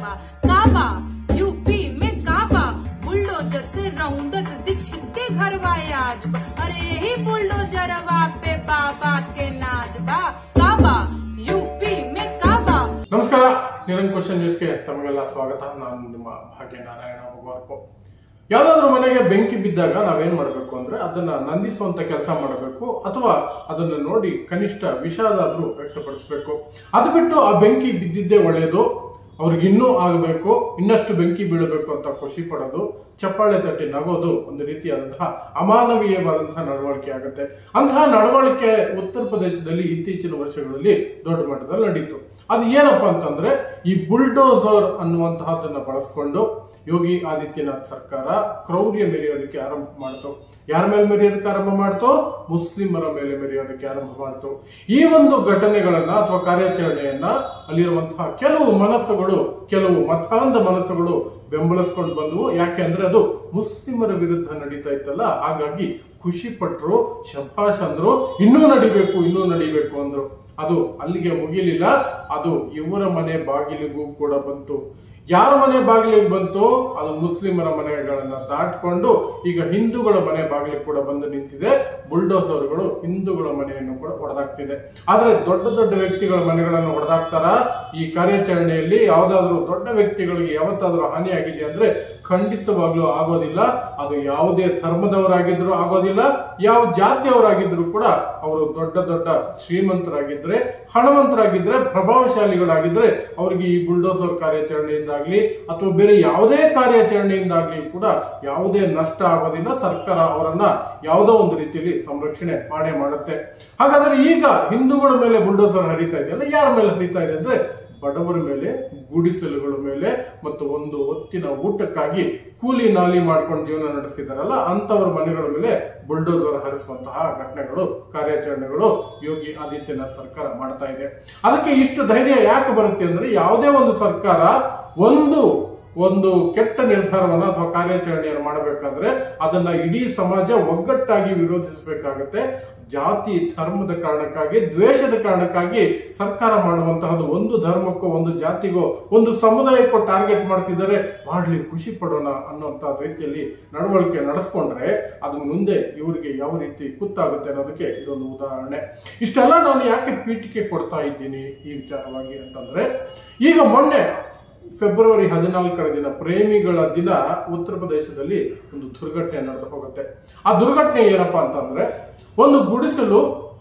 काबा काबा UP में काबा bulldozer से रौंदत दीक्षित के घर आज बा अरे ही बुलडोजरवा पे बाबा के नाच बा काबा यूपी में काबा ನಮಸ್ಕಾರ ನಿರಂಕುಶ ನ್ಯೂಸ್ಗೆ ತಮಗೆಲ್ಲ ಸ್ವಾಗತ ನಾನು ನಿಮ್ಮ ಭಾಗ್ಯನಾರಾಯಣ ಭಗವರ್ಪು ಯಾವ್ದಾದ್ರು ಮನೆಗೆ ಬೆಂಕಿ ಬಿದ್ದಾಗ ನಾವೇನ್ ಮಾಡಬೇಕು ಅಂದ್ರೆ ಅದನ್ನ ನಂದಿಸುವಂತ ಕೆಲಸ ಮಾಡಬೇಕು ಅಥವಾ ಅದನ್ನ ನೋಡಿ ಕನಿಷ್ಠ ವಿಷಾದಾದ್ರೂ ವ್ಯಕ್ತಪಡಿಸಬೇಕು ಅದು ಬಿಟ್ಟು ಆ ಬೆಂಕಿ ಬಿದ್ದಿದ್ದೇ ಒಳ್ಳೆಯದು ಅವ್ರಿಗೆ ಇನ್ನೂ ಆಗಬೇಕು ಇನ್ನಷ್ಟು ಬೆಂಕಿ ಬೀಳಬೇಕು ಅಂತ ಖುಷಿ ಪಡೋದು ಚಪ್ಪಾಳೆ ತಟ್ಟಿ ನಗೋದು ಒಂದು ರೀತಿಯಾದಂತಹ ಅಮಾನವೀಯವಾದಂತಹ ನಡವಳಿಕೆ ಆಗುತ್ತೆ ಅಂತಹ ನಡವಳಿಕೆ ಉತ್ತರ ಪ್ರದೇಶದಲ್ಲಿ ಇತ್ತೀಚಿನ ವರ್ಷಗಳಲ್ಲಿ ದೊಡ್ಡ ಮಟ್ಟದಲ್ಲಿ ನಡೀತು ಅದು ಏನಪ್ಪಾ ಅಂತಂದ್ರೆ ಈ ಬುಲ್ಡೋಸರ್ ಅನ್ನುವಂತಹದನ್ನ ಬಳಸ್ಕೊಂಡು ಯೋಗಿ ಆದಿತ್ಯನಾಥ್ ಸರ್ಕಾರ ಕ್ರೌರ್ಯ ಮೆರೆಯೋದಕ್ಕೆ ಆರಂಭ ಮಾಡ್ತು ಯಾರ ಮೇಲೆ ಮೆರೆಯೋದಕ್ಕೆ ಆರಂಭ ಮಾಡ್ತು ಮುಸ್ಲಿಮರ ಮೇಲೆ ಮೆರೆಯೋದಕ್ಕೆ ಆರಂಭ ಮಾಡ್ತು ಈ ಒಂದು ಘಟನೆಗಳನ್ನ ಅಥವಾ ಕಾರ್ಯಾಚರಣೆಯನ್ನ ಅಲ್ಲಿರುವಂತಹ ಕೆಲವು ಮನಸ್ಸುಗಳು ಕೆಲವು ಮತಾಂಧ ಮನಸ್ಸುಗಳು ಬೆಂಬಲಿಸ್ಕೊಂಡು ಬಂದವು ಯಾಕೆ ಅಂದ್ರೆ ಅದು ಮುಸ್ಲಿಮರ ವಿರುದ್ಧ ನಡೀತಾ ಇತ್ತಲ್ಲ ಹಾಗಾಗಿ ಖುಷಿ ಪಟ್ರು ಶಭಾಷ್ ಅಂದ್ರು ಇನ್ನೂ ನಡಿಬೇಕು ಇನ್ನೂ ನಡಿಬೇಕು ಅಂದ್ರು ಅದು ಅಲ್ಲಿಗೆ ಮುಗಿಲಿಲ್ಲ ಅದು ಇವರ ಮನೆ ಬಾಗಿಲಿಗೂ ಕೂಡ ಬಂತು ಯಾರ ಮನೆ ಬಾಗಿಲಿಗೆ ಬಂತು ಅದು ಮುಸ್ಲಿಮರ ಮನೆಗಳನ್ನ ದಾಟ್ಕೊಂಡು ಈಗ ಹಿಂದೂಗಳ ಮನೆ ಬಾಗಿಲಿಗೆ ಕೂಡ ಬಂದು ನಿಂತಿದೆ ಬುಲ್ಡೋಸರ್ಗಳು ಹಿಂದೂಗಳ ಮನೆಯನ್ನು ಕೂಡ ಹೊಡೆದಾಕ್ತಿದೆ ಆದ್ರೆ ದೊಡ್ಡ ದೊಡ್ಡ ವ್ಯಕ್ತಿಗಳ ಮನೆಗಳನ್ನು ಹೊಡೆದಾಕ್ತಾರ ಈ ಕಾರ್ಯಾಚರಣೆಯಲ್ಲಿ ಯಾವ್ದಾದ್ರು ದೊಡ್ಡ ವ್ಯಕ್ತಿಗಳಿಗೆ ಯಾವತ್ತಾದ್ರೂ ಹಾನಿ ಆಗಿದೆ ಅಂದ್ರೆ ಖಂಡಿತವಾಗ್ಲೂ ಆಗೋದಿಲ್ಲ ಅದು ಯಾವುದೇ ಧರ್ಮದವರಾಗಿದ್ರು ಆಗೋದಿಲ್ಲ ಯಾವ ಜಾತಿಯವರಾಗಿದ್ರು ಕೂಡ ಅವರು ದೊಡ್ಡ ದೊಡ್ಡ ಶ್ರೀಮಂತರಾಗಿದ್ರೆ ಹಣವಂತರಾಗಿದ್ರೆ ಪ್ರಭಾವಶಾಲಿಗಳಾಗಿದ್ರೆ ಅವರಿಗೆ ಈ ಬುಲ್ಡೋಸರ್ ಕಾರ್ಯಾಚರಣೆಯಿಂದಾಗ್ಲಿ ಅಥವಾ ಬೇರೆ ಯಾವುದೇ ಕಾರ್ಯಾಚರಣೆಯಿಂದಾಗ್ಲಿ ಕೂಡ ಯಾವುದೇ ನಷ್ಟ ಆಗೋದಿಲ್ಲ ಸರ್ಕಾರ ಅವರನ್ನ ಯಾವುದೋ ಒಂದು ರೀತಿಯಲ್ಲಿ ಸಂರಕ್ಷಣೆ ಮಾಡೇ ಮಾಡುತ್ತೆ ಹಾಗಾದ್ರೆ ಈಗ ಹಿಂದೂಗಳ ಮೇಲೆ ಬುಲ್ಡೋಸರ್ ಹರಿತಾ ಇದೆಯಲ್ಲ ಯಾರ ಮೇಲೆ ಹರಿತಾ ಇದೆ ಅಂದ್ರೆ ಬಡವರ ಮೇಲೆ ಗುಡಿಸಲುಗಳ ಮೇಲೆ ಮತ್ತು ಒಂದು ಹೊತ್ತಿನ ಊಟಕ್ಕಾಗಿ ಕೂಲಿ ನಾಲಿ ಮಾಡ್ಕೊಂಡು ಜೀವನ ನಡೆಸ್ತಿದಾರಲ್ಲ ಅಂತವರ ಮನೆಗಳ ಮೇಲೆ ಬುಲ್ಡೋಸರ್ ಹರಿಸುವಂತಹ ಘಟನೆಗಳು ಕಾರ್ಯಾಚರಣೆಗಳು ಯೋಗಿ ಆದಿತ್ಯನಾಥ್ ಸರ್ಕಾರ ಮಾಡ್ತಾ ಇದೆ ಅದಕ್ಕೆ ಇಷ್ಟು ಧೈರ್ಯ ಯಾಕೆ ಬರುತ್ತೆ ಅಂದ್ರೆ ಯಾವುದೇ ಒಂದು ಸರ್ಕಾರ ಒಂದು ಒಂದು ಕೆಟ್ಟ ನಿರ್ಧಾರವನ್ನ ಅಥವಾ ಕಾರ್ಯಾಚರಣೆಯನ್ನು ಮಾಡಬೇಕಾದ್ರೆ ಅದನ್ನ ಇಡೀ ಸಮಾಜ ಒಗ್ಗಟ್ಟಾಗಿ ವಿರೋಧಿಸಬೇಕಾಗತ್ತೆ ಜಾತಿ ಧರ್ಮದ ಕಾರಣಕ್ಕಾಗಿ ದ್ವೇಷದ ಕಾರಣಕ್ಕಾಗಿ ಸರ್ಕಾರ ಮಾಡುವಂತಹದ್ದು ಒಂದು ಧರ್ಮಕ್ಕೋ ಒಂದು ಜಾತಿಗೋ ಒಂದು ಸಮುದಾಯಕ್ಕೋ ಟಾರ್ಗೆಟ್ ಮಾಡ್ತಿದ್ದಾರೆ ಮಾಡ್ಲಿ ಖುಷಿ ಪಡೋಣ ಅನ್ನುವಂತ ರೀತಿಯಲ್ಲಿ ನಡವಳಿಕೆ ನಡೆಸ್ಕೊಂಡ್ರೆ ಅದು ಮುಂದೆ ಇವರಿಗೆ ಯಾವ ರೀತಿ ಕುತ್ತಾಗುತ್ತೆ ಅನ್ನೋದಕ್ಕೆ ಇದೊಂದು ಉದಾಹರಣೆ ಇಷ್ಟೆಲ್ಲ ನಾನು ಯಾಕೆ ಪೀಠಿಕೆ ಕೊಡ್ತಾ ಇದ್ದೀನಿ ಈ ವಿಚಾರವಾಗಿ ಅಂತಂದ್ರೆ ಈಗ ಮೊನ್ನೆ ಫೆಬ್ರವರಿ ಹದಿನಾಲ್ಕರ ದಿನ ಪ್ರೇಮಿಗಳ ದಿನ ಉತ್ತರ ಪ್ರದೇಶದಲ್ಲಿ ಒಂದು ದುರ್ಘಟನೆ ನಡೆದು ಹೋಗುತ್ತೆ ಆ ದುರ್ಘಟನೆ ಏನಪ್ಪಾ ಅಂತಂದ್ರೆ ಒಂದು ಗುಡಿಸಲು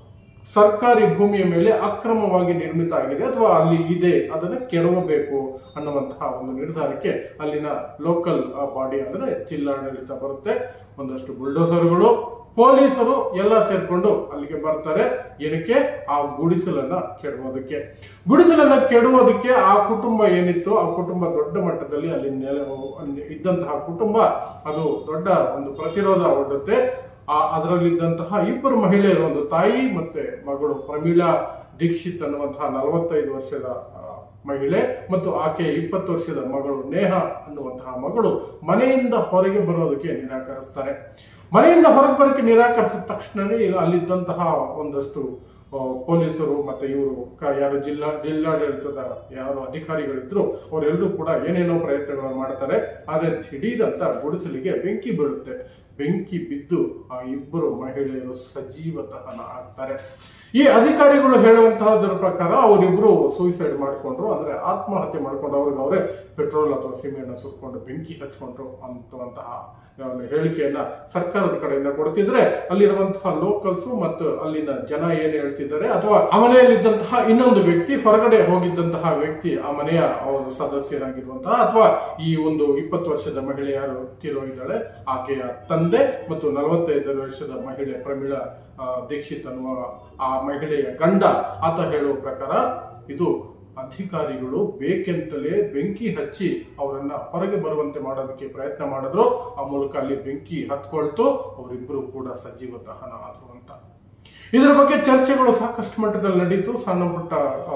ಸರ್ಕಾರಿ ಭೂಮಿಯ ಮೇಲೆ ಅಕ್ರಮವಾಗಿ ನಿರ್ಮಿತ ಆಗಿದೆ ಅಥವಾ ಅಲ್ಲಿ ಇದೆ ಅದನ್ನ ಕೆಡವಬೇಕು ಅನ್ನುವಂತಹ ಒಂದು ನಿರ್ಧಾರಕ್ಕೆ ಅಲ್ಲಿನ ಲೋಕಲ್ ಬಾಡಿ ಅಂದ್ರೆ ಜಿಲ್ಲಾಡಳಿತ ಬರುತ್ತೆ ಒಂದಷ್ಟು ಬುಲ್ಡೋಸರ್ಗಳು ಪೊಲೀಸರು ಎಲ್ಲ ಸೇರ್ಕೊಂಡು ಅಲ್ಲಿಗೆ ಬರ್ತಾರೆ ಏನಕ್ಕೆ ಆ ಗುಡಿಸಲನ್ನ ಕೆಡವೋದಕ್ಕೆ ಗುಡಿಸಲನ್ನ ಕೆಡವೋದಕ್ಕೆ ಆ ಕುಟುಂಬ ಏನಿತ್ತು ಆ ಕುಟುಂಬ ದೊಡ್ಡ ಮಟ್ಟದಲ್ಲಿ ಅಲ್ಲಿ ನೆಲ ಅಲ್ಲಿ ಇದ್ದಂತಹ ಕುಟುಂಬ ಅದು ದೊಡ್ಡ ಒಂದು ಪ್ರತಿರೋಧ ಒಡ್ಡುತ್ತೆ ಆ ಅದರಲ್ಲಿದ್ದಂತಹ ಇಬ್ಬರು ಮಹಿಳೆಯರು ಒಂದು ತಾಯಿ ಮತ್ತೆ ಮಗಳು ಪ್ರಮೀಳಾ ದೀಕ್ಷಿತ್ ಅನ್ನುವಂತಹ ನಲವತ್ತೈದು ವರ್ಷದ ಆ, ಮಹಿಳೆ ಮತ್ತು ಆಕೆ ಇಪ್ಪತ್ತು ವರ್ಷದ ಮಗಳು ನೇಹ ಅನ್ನುವಂತಹ ಮಗಳು ಮನೆಯಿಂದ ಹೊರಗೆ ಬರೋದಕ್ಕೆ ನಿರಾಕರಿಸ್ತಾರೆ ಮನೆಯಿಂದ ಹೊರಗೆ ಬರೋಕ್ಕೆ ನಿರಾಕರಿಸಿದ ತಕ್ಷಣವೇ ಈಗ ಅಲ್ಲಿದ್ದಂತಹ ಒಂದಷ್ಟು ಆ, ಪೊಲೀಸರು ಮತ್ತೆ ಇವರು ಕ- ಯಾರು ಜಿಲ್ಲಾ ಜಿಲ್ಲಾಡಳಿತದ ಯಾರು ಅಧಿಕಾರಿಗಳಿದ್ರು ಅವರೆಲ್ಲರೂ ಕೂಡ ಏನೇನೋ ಪ್ರಯತ್ನಗಳನ್ನು ಮಾಡ್ತಾರೆ ಆದ್ರೆ ದಿಢೀರ್ ಅಂತ ಗುಡಿಸಲಿಗೆ ಬೆಂಕಿ ಬೀಳುತ್ತೆ ಬೆಂಕಿ ಬಿದ್ದು ಆ ಇಬ್ಬರು ಮಹಿಳೆಯರು ಸಜೀವ ದಹನ ಆಗ್ತಾರೆ ಈ ಅಧಿಕಾರಿಗಳು ಹೇಳುವಂತಹದ್ರ ಪ್ರಕಾರ ಅವರಿಬ್ರು ಸೂಸೈಡ್ ಮಾಡ್ಕೊಂಡ್ರು ಅಂದ್ರೆ ಆತ್ಮಹತ್ಯೆ ಮಾಡ್ಕೊಂಡು ಅವ್ರಿಗೆ ಅವರೇ ಪೆಟ್ರೋಲ್ ಅಥವಾ ಸಿಮೆಂಟ್ ಸುಟ್ಕೊಂಡು ಬೆಂಕಿ ಹಚ್ಕೊಂಡ್ರು ಅಂತವಂತಹ ಒಂದು ಹೇಳಿಕೆಯನ್ನ ಸರ್ಕಾರದ ಕಡೆಯಿಂದ ಕೊಡ್ತಿದ್ರೆ ಅಲ್ಲಿರುವಂತಹ ಲೋಕಲ್ಸ್ ಮತ್ತು ಅಲ್ಲಿನ ಜನ ಏನ್ ಹೇಳ್ತಿದ್ದಾರೆ ಅಥವಾ ಆ ಮನೆಯಲ್ಲಿದ್ದಂತಹ ಇನ್ನೊಂದು ವ್ಯಕ್ತಿ ಹೊರಗಡೆ ಹೋಗಿದ್ದಂತಹ ವ್ಯಕ್ತಿ ಆ ಮನೆಯ ಒಂದು ಸದಸ್ಯರಾಗಿರುವಂತಹ ಅಥವಾ ಈ ಒಂದು ಇಪ್ಪತ್ತು ವರ್ಷದ ಮಹಿಳೆ ಯಾರು ತೀರೋಗಿದ್ದಾಳೆ ಆಕೆಯ ತಂದೆ ಮತ್ತು ನಲವತ್ತೈದು ವರ್ಷದ ಮಹಿಳೆ ಪ್ರಮೀಳಾ ಆ, ದೀಕ್ಷಿತ್ ಅನ್ನುವ ಆ ಮಹಿಳೆಯ ಗಂಡ ಆತ ಹೇಳುವ ಪ್ರಕಾರ ಇದು ಅಧಿಕಾರಿಗಳು ಬೇಕೆಂತಲೇ ಬೆಂಕಿ ಹಚ್ಚಿ ಅವರನ್ನ ಹೊರಗೆ ಬರುವಂತೆ ಮಾಡೋದಕ್ಕೆ ಪ್ರಯತ್ನ ಮಾಡಿದ್ರು ಆ ಮೂಲಕ ಅಲ್ಲಿ ಬೆಂಕಿ ಹತ್ಕೊಳ್ತು ಅವರಿಬ್ಬರು ಕೂಡ ಸಜೀವ ದಹನ ಆದ್ರು ಅಂತ ಇದರ ಬಗ್ಗೆ ಚರ್ಚೆಗಳು ಸಾಕಷ್ಟು ಮಟ್ಟದಲ್ಲಿ ನಡೀತು ಸಣ್ಣ ಪುಟ್ಟ ಅವು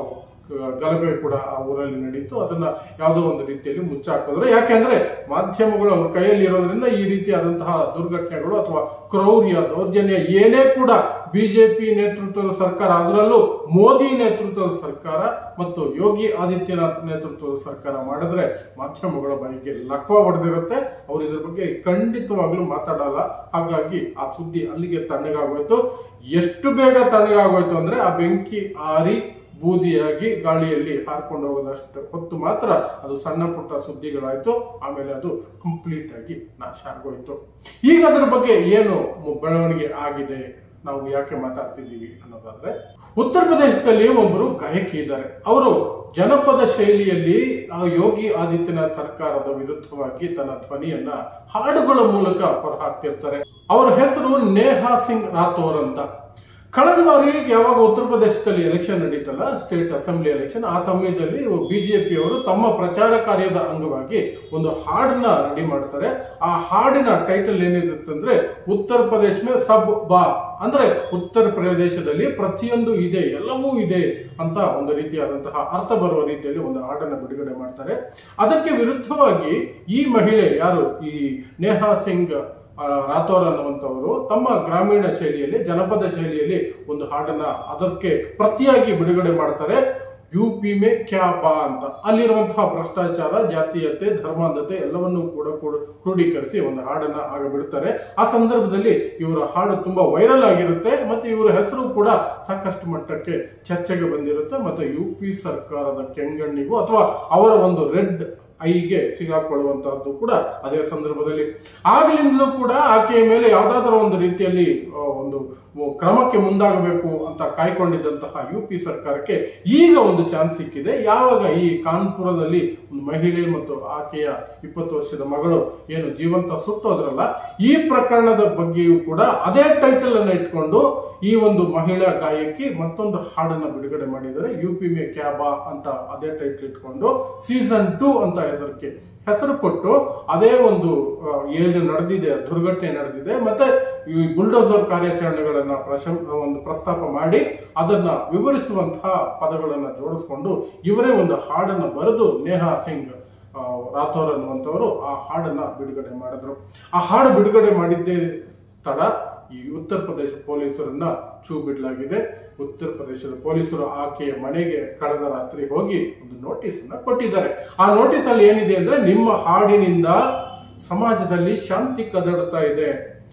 ಗ- ಗಲಭೆ ಕೂಡ ಆ ಊರಲ್ಲಿ ನಡೀತು ಅದನ್ನ ಯಾವುದೋ ಒಂದು ರೀತಿಯಲ್ಲಿ ಮುಚ್ಚಾಕಿದ್ರು ಯಾಕೆಂದ್ರೆ ಮಾಧ್ಯಮಗಳು ಅವ್ರ ಕೈಯಲ್ಲಿ ಇರೋದ್ರಿಂದ ಈ ರೀತಿಯಾದಂತಹ ದುರ್ಘಟನೆಗಳು ಅಥವಾ ಕ್ರೌರ್ಯ ದೌರ್ಜನ್ಯ ಏನೇ ಕೂಡ ಬಿಜೆಪಿ ನೇತೃತ್ವದ ಸರ್ಕಾರ ಅದರಲ್ಲೂ ಮೋದಿ ನೇತೃತ್ವದ ಸರ್ಕಾರ ಮತ್ತು ಯೋಗಿ ಆದಿತ್ಯನಾಥ್ ನೇತೃತ್ವದ ಸರ್ಕಾರ ಮಾಡಿದ್ರೆ ಮಾಧ್ಯಮಗಳ ಬಾಯಿಗೆ ಲಕ್ವ ಹೊಡೆದಿರುತ್ತೆ ಅವ್ರು ಇದ್ರ ಬಗ್ಗೆ ಖಂಡಿತವಾಗ್ಲೂ ಮಾತಾಡಲ್ಲ ಹಾಗಾಗಿ ಆ ಸುದ್ದಿ ಅಲ್ಲಿಗೆ ತಣ್ಣಗಾಗೋಯ್ತು ಎಷ್ಟು ಬೇಗ ತಣ್ಣಗಾಗೋಯ್ತು ಅಂದ್ರೆ ಆ ಬೆಂಕಿ ಆರಿ ಬೂದಿಯಾಗಿ ಗಾಳಿಯಲ್ಲಿ ಹಾರ್ಕೊಂಡು ಹೋಗೋದಷ್ಟು ಹೊತ್ತು ಮಾತ್ರ ಅದು ಸಣ್ಣ ಪುಟ್ಟ ಸುದ್ದಿಗಳಾಯ್ತು ಆಮೇಲೆ ಅದು ಕಂಪ್ಲೀಟ್ ಆಗಿ ನಾಶ ಆಗೋಯ್ತು ಈಗ ಅದರ ಬಗ್ಗೆ ಏನು ಮು- ಬೆಳವಣಿಗೆ ಆಗಿದೆ ನಾವು ಯಾಕೆ ಮಾತಾಡ್ತಿದ್ದೀವಿ ಅನ್ನೋದಾದ್ರೆ ಉತ್ತರ ಪ್ರದೇಶದಲ್ಲಿ ಒಬ್ಬರು ಗಾಯಕಿ ಇದ್ದಾರೆ ಅವರು ಜನಪದ ಶೈಲಿಯಲ್ಲಿ ಆ ಯೋಗಿ ಆದಿತ್ಯನಾಥ್ ಸರ್ಕಾರದ ವಿರುದ್ಧವಾಗಿ ತನ್ನ ಧ್ವನಿಯನ್ನ ಹಾಡುಗಳ ಮೂಲಕ ಹೊರಹಾಕ್ತಿರ್ತಾರೆ ಅವರ ಹೆಸರು ನೇಹಾ ಸಿಂಗ್ ರಾಥೋರ್ ಅಂತ ಕಳೆದ ಬಾರಿ ಯಾವಾಗ ಉತ್ತರ ಪ್ರದೇಶದಲ್ಲಿ ಎಲೆಕ್ಷನ್ ನಡೀತಲ್ಲ ಸ್ಟೇಟ್ ಅಸೆಂಬ್ಲಿ ಎಲೆಕ್ಷನ್ ಆ ಸಮಯದಲ್ಲಿ ಬಿಜೆಪಿ ಅವರು ತಮ್ಮ ಪ್ರಚಾರ ಕಾರ್ಯದ ಅಂಗವಾಗಿ ಒಂದು ಹಾಡನ್ನ ರೆಡಿ ಮಾಡ್ತಾರೆ ಆ ಹಾಡಿನ ಟೈಟಲ್ ಏನಿರುತ್ತೆ ಅಂದ್ರೆ ಉತ್ತರ ಪ್ರದೇಶ ಮೇ ಸಬ್ ಬಾ ಅಂದ್ರೆ ಉತ್ತರ ಪ್ರದೇಶದಲ್ಲಿ ಪ್ರತಿಯೊಂದು ಇದೆ ಎಲ್ಲವೂ ಇದೆ ಅಂತ ಒಂದು ರೀತಿಯಾದಂತಹ ಅರ್ಥ ಬರುವ ರೀತಿಯಲ್ಲಿ ಒಂದು ಹಾಡನ್ನ ಬಿಡುಗಡೆ ಮಾಡ್ತಾರೆ ಅದಕ್ಕೆ ವಿರುದ್ಧವಾಗಿ ಈ ಮಹಿಳೆ ಯಾರು ಈ ನೇಹಾ ಸಿಂಗ್ ಆ, ರಾಥೋರ್ ಅನ್ನುವಂಥವರು ತಮ್ಮ ಗ್ರಾಮೀಣ ಶೈಲಿಯಲ್ಲಿ ಜನಪದ ಶೈಲಿಯಲ್ಲಿ ಒಂದು ಹಾಡನ್ನ ಅದಕ್ಕೆ ಪ್ರತಿಯಾಗಿ ಬಿಡುಗಡೆ ಮಾಡ್ತಾರೆ ಯು ಪಿ ಮೇ ಕ್ಯಾ ಬಾ ಅಂತ ಅಲ್ಲಿರುವಂತಹ ಭ್ರಷ್ಟಾಚಾರ ಜಾತೀಯತೆ ಧರ್ಮಾಂಧತೆ ಎಲ್ಲವನ್ನೂ ಕೂಡ ಕೂಡ ಕ್ರೋಢೀಕರಿಸಿ ಒಂದು ಹಾಡನ್ನ ಆಗ ಬಿಡುತ್ತಾರೆ ಆ ಸಂದರ್ಭದಲ್ಲಿ ಇವರ ಹಾಡು ತುಂಬಾ ವೈರಲ್ ಆಗಿರುತ್ತೆ ಮತ್ತೆ ಇವರ ಹೆಸರು ಕೂಡ ಸಾಕಷ್ಟು ಮಟ್ಟಕ್ಕೆ ಚರ್ಚೆಗೆ ಬಂದಿರುತ್ತೆ ಮತ್ತೆ ಯು ಪಿ ಸರ್ಕಾರದ ಕೆಂಗಣ್ಣಿಗೂ ಅಥವಾ ಅವರ ಒಂದು ರೆಡ್ ಐಗೆ ಸಿಗಾಕೊಳ್ಳುವಂತಹದ್ದು ಕೂಡ ಅದೇ ಸಂದರ್ಭದಲ್ಲಿ ಆಗ್ಲಿಂದಲೂ ಕೂಡ ಆಕೆಯ ಮೇಲೆ ಯಾವ್ದಾದರೂ ಒಂದು ರೀತಿಯಲ್ಲಿ ಆ, ಒಂದು ಕ್ರಮಕ್ಕೆ ಮುಂದಾಗಬೇಕು ಅಂತ ಕಾಯ್ಕೊಂಡಿದ್ದಂತಹ ಯು ಪಿ ಸರ್ಕಾರಕ್ಕೆ ಈಗ ಒಂದು ಚಾನ್ಸ್ ಸಿಕ್ಕಿದೆ ಯಾವಾಗ ಈ ಕಾನ್ಪುರದಲ್ಲಿ ಒಂದು ಮಹಿಳೆ ಮತ್ತು ಆಕೆಯ ಇಪ್ಪತ್ತು ವರ್ಷದ ಮಗಳು ಏನು ಜೀವಂತ ಸುಟ್ಟೋದ್ರಲ್ಲ ಈ ಪ್ರಕರಣದ ಬಗ್ಗೆಯೂ ಕೂಡ ಅದೇ ಟೈಟಲ್ ಅನ್ನ ಇಟ್ಕೊಂಡು ಈ ಒಂದು ಮಹಿಳಾ ಗಾಯಕಿ ಮತ್ತೊಂದು ಹಾಡನ್ನ ಬಿಡುಗಡೆ ಮಾಡಿದ್ದಾರೆ ಯು ಪಿ ಮೇ ಕ್ಯಾಬಾ ಅಂತ ಅದೇ ಟೈಟಲ್ ಇಟ್ಕೊಂಡು ಸೀಸನ್ ಟೂ ಅಂತ ಹೆಸರಕ್ಕೆ ಹೆಸರು ಕೊಟ್ಟು ಅದೇ ಒಂದು ಆ, ಏನು ನಡೆದಿದೆ ದುರ್ಘಟನೆ ನಡೆದಿದೆ ಮತ್ತೆ ಈ ಬುಲ್ಡೋಸರ್ ಕಾರ್ಯಾಚರಣೆಗಳನ್ನ ಪ್ರಶಂ ಒಂದು ಪ್ರಸ್ತಾಪ ಮಾಡಿ ಅದನ್ನ ವಿವರಿಸುವಂತಹ ಪದಗಳನ್ನ ಜೋಡಿಸ್ಕೊಂಡು ಇವರೇ ಒಂದು ಹಾಡನ್ನ ಬರೆದು ನೇಹಾ ಸಿಂಗ್ ಆ, ರಾಥೋರ್ ಅನ್ನುವಂಥವರು ಆ ಹಾಡನ್ನ ಬಿಡುಗಡೆ ಮಾಡಿದ್ರು ಆ ಹಾಡು ಬಿಡುಗಡೆ ಮಾಡಿದ್ದೇ ತಡ ಈ ಉತ್ತರ ಪ್ರದೇಶ ಪೊಲೀಸರನ್ನ ಚೂ ಬಿಡಲಾಗಿದೆ ಉತ್ತರ ಪ್ರದೇಶದ ಪೊಲೀಸರು ಆಕೆಯ ಮನೆಗೆ ಕಳೆದ ರಾತ್ರಿ ಹೋಗಿ ಒಂದು ನೋಟಿಸ್ ಅನ್ನ ಕೊಟ್ಟಿದ್ದಾರೆ ಆ ನೋಟಿಸ್ ಅಲ್ಲಿ ಏನಿದೆ ಅಂದ್ರೆ ನಿಮ್ಮ ಹಾಡಿನಿಂದ ಸಮಾಜದಲ್ಲಿ ಶಾಂತಿ ಕದಡ್ತಾ ಇದೆ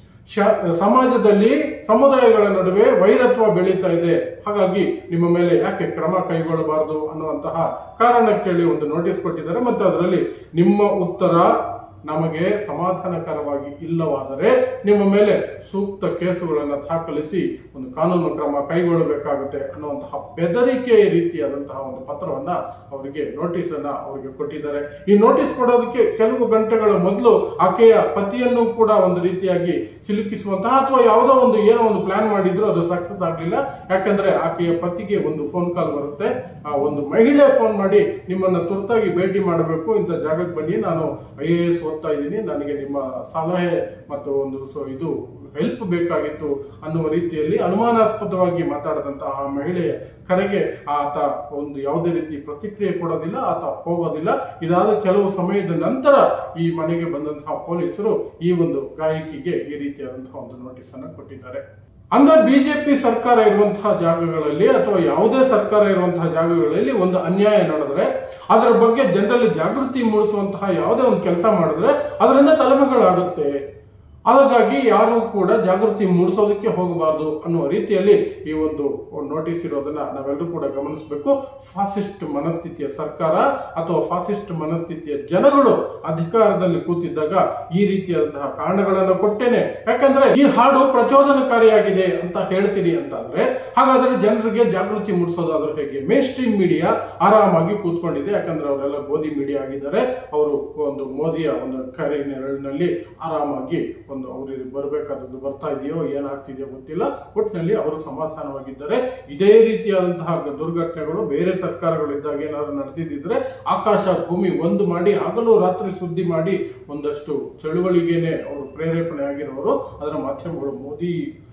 ಶ- ಸಮಾಜದಲ್ಲಿ ಸಮುದಾಯಗಳ ನಡುವೆ ವೈರತ್ವ ಬೆಳೀತಾ ಇದೆ ಹಾಗಾಗಿ ನಿಮ್ಮ ಮೇಲೆ ಯಾಕೆ ಕ್ರಮ ಕೈಗೊಳ್ಳಬಾರದು ಅನ್ನುವಂತಹ ಕಾರಣ ಕೇಳಿ ಒಂದು ನೋಟಿಸ್ ಕೊಟ್ಟಿದ್ದಾರೆ ಮತ್ತು ಅದರಲ್ಲಿ ನಿಮ್ಮ ಉತ್ತರ ನಮಗೆ ಸಮಾಧಾನಕರವಾಗಿ ಇಲ್ಲವಾದರೆ ನಿಮ್ಮ ಮೇಲೆ ಸೂಕ್ತ ಕೇಸುಗಳನ್ನು ದಾಖಲಿಸಿ ಒಂದು ಕಾನೂನು ಕ್ರಮ ಕೈಗೊಳ್ಳಬೇಕಾಗುತ್ತೆ ಅನ್ನುವಂತಹ ಬೆದರಿಕೆ ರೀತಿಯಾದಂತಹ ಒಂದು ಪತ್ರವನ್ನ ಅವರಿಗೆ ನೋಟಿಸ್ ಅನ್ನ ಅವರಿಗೆ ಕೊಟ್ಟಿದ್ದಾರೆ ಈ ನೋಟಿಸ್ ಕೊಡೋದಕ್ಕೆ ಕೆಲವು ಗಂಟೆಗಳ ಮೊದಲು ಆಕೆಯ ಪತಿಯನ್ನು ಕೂಡ ಒಂದು ರೀತಿಯಾಗಿ ಸಿಲುಕಿಸುವಂತಹ ಅಥವಾ ಯಾವುದೋ ಒಂದು ಏನೋ ಒಂದು ಪ್ಲಾನ್ ಮಾಡಿದ್ರು ಅದು ಸಕ್ಸಸ್ ಆಗಲಿಲ್ಲ ಯಾಕಂದ್ರೆ ಆಕೆಯ ಪತಿಗೆ ಒಂದು ಫೋನ್ ಕಾಲ್ ಬರುತ್ತೆ ಆ ಒಂದು ಮಹಿಳೆ ಫೋನ್ ಮಾಡಿ ನಿಮ್ಮನ್ನ ತುರ್ತಾಗಿ ಭೇಟಿ ಮಾಡಬೇಕು ಇಂಥ ಜಾಗಕ್ಕೆ ಬನ್ನಿ ನಾನು ಐ ಎ ಎಸ್ ಓದ್ತಾ ಇದ್ದೀನಿ ನನಗೆ ನಿಮ್ಮ ಸಲಹೆ ಮತ್ತು ಒಂದು ಸೊ ಇದು ಹೆಲ್ಪ್ ಬೇಕಾಗಿತ್ತು ಅನ್ನುವ ರೀತಿಯಲ್ಲಿ ಅನುಮಾನಾಸ್ಪದವಾಗಿ ಮಾತಾಡದಂತಹ ಆ ಮಹಿಳೆಯ ಕರೆಗೆ ಆತ ಒಂದು ಯಾವುದೇ ರೀತಿ ಪ್ರತಿಕ್ರಿಯೆ ಕೊಡೋದಿಲ್ಲ ಆತ ಹೋಗೋದಿಲ್ಲ ಇದಾದ ಕೆಲವು ಸಮಯದ ನಂತರ ಈ ಮನೆಗೆ ಬಂದಂತಹ ಪೊಲೀಸರು ಈ ಒಂದು ಗಾಯಕಿಗೆ ಈ ರೀತಿಯಾದಂತಹ ಒಂದು ನೋಟಿಸ್ ಅನ್ನು ಕೊಟ್ಟಿದ್ದಾರೆ ಅಂದ್ರೆ ಬಿಜೆಪಿ ಸರ್ಕಾರ ಇರುವಂತಹ ಜಾಗಗಳಲ್ಲಿ ಅಥವಾ ಯಾವುದೇ ಸರ್ಕಾರ ಇರುವಂತಹ ಜಾಗಗಳಲ್ಲಿ ಒಂದು ಅನ್ಯಾಯ ನಡೆದ್ರೆ ಅದರ ಬಗ್ಗೆ ಜನರಲ್ಲಿ ಜಾಗೃತಿ ಮೂಡಿಸುವಂತಹ ಯಾವುದೇ ಒಂದು ಕೆಲಸ ಮಾಡಿದ್ರೆ ಅದರಿಂದ ಕಲಹಗಳಾಗುತ್ತೆ ಹಾಗಾಗಿ ಯಾರು ಕೂಡ ಜಾಗೃತಿ ಮೂಡಿಸೋದಕ್ಕೆ ಹೋಗಬಾರದು ಅನ್ನುವ ರೀತಿಯಲ್ಲಿ ಈ ಒಂದು ನೋಟಿಸ್ ಇರೋದನ್ನ ನಾವೆಲ್ಲರೂ ಕೂಡ ಗಮನಿಸಬೇಕು ಫಾಸಿಸ್ಟ್ ಮನಸ್ಥಿತಿಯ ಸರ್ಕಾರ ಅಥವಾ ಫಾಸಿಸ್ಟ್ ಮನಸ್ಥಿತಿಯ ಜನಗಳು ಅಧಿಕಾರದಲ್ಲಿ ಕೂತಿದ್ದಾಗ ಈ ರೀತಿಯಾದಂತಹ ಕಾರಣಗಳನ್ನು ಕೊಟ್ಟೇನೆ ಯಾಕಂದ್ರೆ ಈ ಹಾಡು ಪ್ರಚೋದನಕಾರಿಯಾಗಿದೆ ಅಂತ ಹೇಳ್ತೀನಿ ಅಂತಾದ್ರೆ ಹಾಗಾದ್ರೆ ಜನರಿಗೆ ಜಾಗೃತಿ ಮೂಡಿಸೋದಾದ್ರೆ ಹೇಗೆ ಮೇನ್ ಸ್ಟ್ರೀಮ್ ಮೀಡಿಯಾ ಆರಾಮಾಗಿ ಕೂತ್ಕೊಂಡಿದೆ ಯಾಕಂದ್ರೆ ಅವರೆಲ್ಲ ಗೋಧಿ ಮೀಡಿಯಾ ಆಗಿದ್ದಾರೆ ಅವರು ಒಂದು ಮೋದಿಯ ಒಂದು ಕರೆ ನೆರಳಿನಲ್ಲಿ ಆರಾಮಾಗಿ ಒಂದು ಅವ್ರಿಗೆ ಬರಬೇಕಾದದ್ದು ಬರ್ತಾ ಇದೆಯೋ ಏನಾಗ್ತಿದೆಯೋ ಗೊತ್ತಿಲ್ಲ ಒಟ್ಟಿನಲ್ಲಿ ಅವರು ಸಮಾಧಾನವಾಗಿದ್ದಾರೆ ಇದೇ ರೀತಿಯಾದಂತಹ ದುರ್ಘಟನೆಗಳು ಬೇರೆ ಸರ್ಕಾರಗಳು ಇದ್ದಾಗ ಏನಾದ್ರು ನಡೆದಿದ್ದಿದ್ರೆ ಆಕಾಶ ಭೂಮಿ ಒಂದು ಮಾಡಿ ಹಗಲು ರಾತ್ರಿ ಸುದ್ದಿ ಮಾಡಿ ಒಂದಷ್ಟು ಚಳುವಳಿಗೆನೆ ಅವರು ಪ್ರೇರೇಪಣೆ ಆಗಿರೋರು ಅದರ ಮಾಧ್ಯಮಗಳು ಮೋದಿ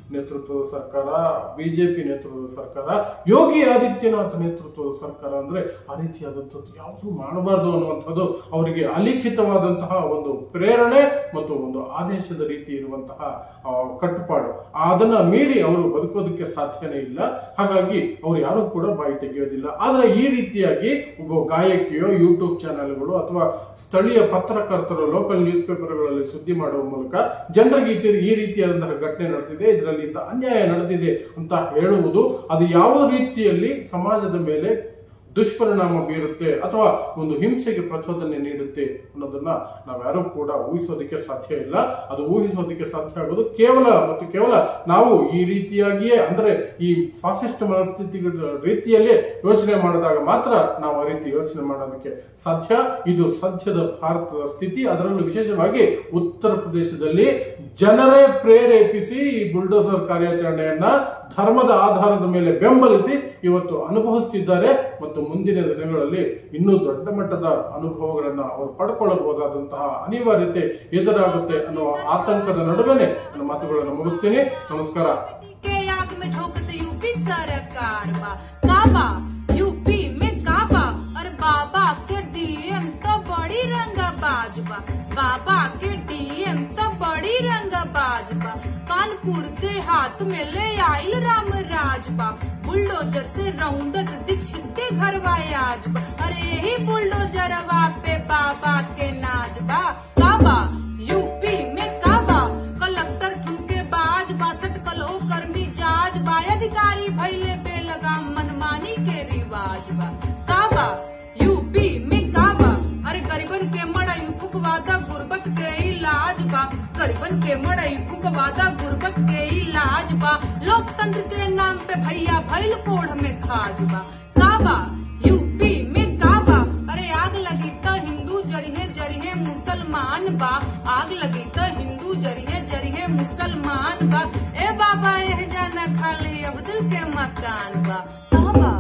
ನೇತೃತ್ವದ ಸರ್ಕಾರ ಬಿಜೆಪಿ ನೇತೃತ್ವದ ಸರ್ಕಾರ ಯೋಗಿ ಆದಿತ್ಯನಾಥ್ ನೇತೃತ್ವದ ಸರ್ಕಾರ ಅಂದ್ರೆ ಆ ರೀತಿಯಾದಂಥದ್ದು ಯಾವುದು ಮಾಡಬಾರ್ದು ಅನ್ನುವಂಥದ್ದು ಅವರಿಗೆ ಅಲಿಖಿತವಾದಂತಹ ಒಂದು ಪ್ರೇರಣೆ ಮತ್ತು ಒಂದು ಆದೇಶದ ರೀತಿ ಇರುವಂತಹ ಆ, ಕಟ್ಟುಪಾಡು ಅದನ್ನ ಮೀರಿ ಅವರು ಬದುಕೋದಕ್ಕೆ ಸಾಧ್ಯನೇ ಇಲ್ಲ ಹಾಗಾಗಿ ಅವ್ರು ಯಾರು ಕೂಡ ಬಾಯಿ ತೆಗೆಯೋದಿಲ್ಲ ಆದ್ರೆ ಈ ರೀತಿಯಾಗಿ ಒಬ್ಬ ಗಾಯಕಿಯೋ ಯೂಟ್ಯೂಬ್ ಚಾನೆಲ್ಗಳು ಅಥವಾ ಸ್ಥಳೀಯ ಪತ್ರಕರ್ತರು ಲೋಕಲ್ ನ್ಯೂಸ್ ಪೇಪರ್ಗಳಲ್ಲಿ ಸುದ್ದಿ ಮಾಡುವ ಮೂಲಕ ಜನರಿಗೆ ಈ ತಿ- ಈ ರೀತಿಯಾದಂತಹ ಘಟನೆ ನಡೆದಿದೆ ಇದರಲ್ಲಿ ಇಂಥ ಅನ್ಯಾಯ ನಡೆದಿದೆ ಅಂತ ಹೇಳುವುದು ಅದು ಯಾವ ರೀತಿಯಲ್ಲಿ ಸಮಾಜದ ಮೇಲೆ ದುಷ್ಪರಿಣಾಮ ಬೀರುತ್ತೆ ಅಥವಾ ಒಂದು ಹಿಂಸೆಗೆ ಪ್ರಚೋದನೆ ನೀಡುತ್ತೆ ಅನ್ನೋದನ್ನ ನಾವ್ಯಾರೂ ಕೂಡ ಊಹಿಸೋದಕ್ಕೆ ಸಾಧ್ಯ ಇಲ್ಲ ಅದು ಊಹಿಸೋದಕ್ಕೆ ಸಾಧ್ಯ ಆಗೋದು ಕೇವಲ ಮತ್ತು ಕೇವಲ ನಾವು ಈ ರೀತಿಯಾಗಿಯೇ ಅಂದ್ರೆ ಈ ಫಾಸಿಸ್ಟ್ ಮನಸ್ಥಿತಿಗಳ ರೀತಿಯಲ್ಲೇ ಯೋಚನೆ ಮಾಡಿದಾಗ ಮಾತ್ರ ನಾವು ಆ ರೀತಿ ಯೋಚನೆ ಮಾಡೋದಕ್ಕೆ ಸಾಧ್ಯ ಇದು ಸದ್ಯದ ಭಾರತದ ಸ್ಥಿತಿ ಅದರಲ್ಲೂ ವಿಶೇಷವಾಗಿ ಉತ್ತರ ಪ್ರದೇಶದಲ್ಲಿ ಜನರೇ ಪ್ರೇರೇಪಿಸಿ ಈ ಬುಲ್ಡೋಸರ್ ಕಾರ್ಯಾಚರಣೆಯನ್ನ ಧರ್ಮದ ಆಧಾರದ ಮೇಲೆ ಬೆಂಬಲಿಸಿ ಇವತ್ತು ಅನುಭವಿಸುತ್ತಿದ್ದಾರೆ ಮತ್ತು ಮುಂದಿನ ದಿನಗಳಲ್ಲಿ ಇನ್ನೂ ದೊಡ್ಡ ಮಟ್ಟದ ಅನುಭವಗಳನ್ನ ಅವರು ಪಡ್ಕೊಳ್ಳಬಹುದಾದಂತಹ ಅನಿವಾರ್ಯತೆ ಎದುರಾಗುತ್ತೆ ಅನ್ನುವ ಆತಂಕದ ನಡುವೆನೆ ನನ್ನ ಮಾತುಗಳನ್ನು ಮುಗಿಸ್ತೀನಿ ನಮಸ್ಕಾರ के आग में झोंकते यूपी सरकार बा काबा यूपी में काबा और बाबा के डीएम तो बड़ी रंग बाजबा बाबा के डीएम तो बड़ी रंग बाजबा कानपुर के हाथ में ले आइल राम राजबा बुलडोजर से रौंदत दीक्षित के घर आजबा अरे यही बुलडोजरवा पे बाबा के नाजबा काबा यूपी में काबा कलेक्टर ठुमके बाज बासठ कलो कर्मी जाज बा अधिकारी भैले बेलगाम मनमानी के रिवाज बा काबा यूपी में काबा अरे गरीबन के मड़ई फुकवादा गुर्बत के इलाज बा गरीबन के मड़ई फुकवादा गुर्बत के इलाज बा लोकतंत्र के नाम पे भैया भैल कोढ़ में खाज बा काबा यूपी में काबा अरे आग लगी तो हिंदू जरिहे जरिहे मुसलमान बा आग लगी तो हिंदू जरिहे जरिहे मुसलमान बा ए बाबा एह जाना खाली अब्दुल के मकान बा काबा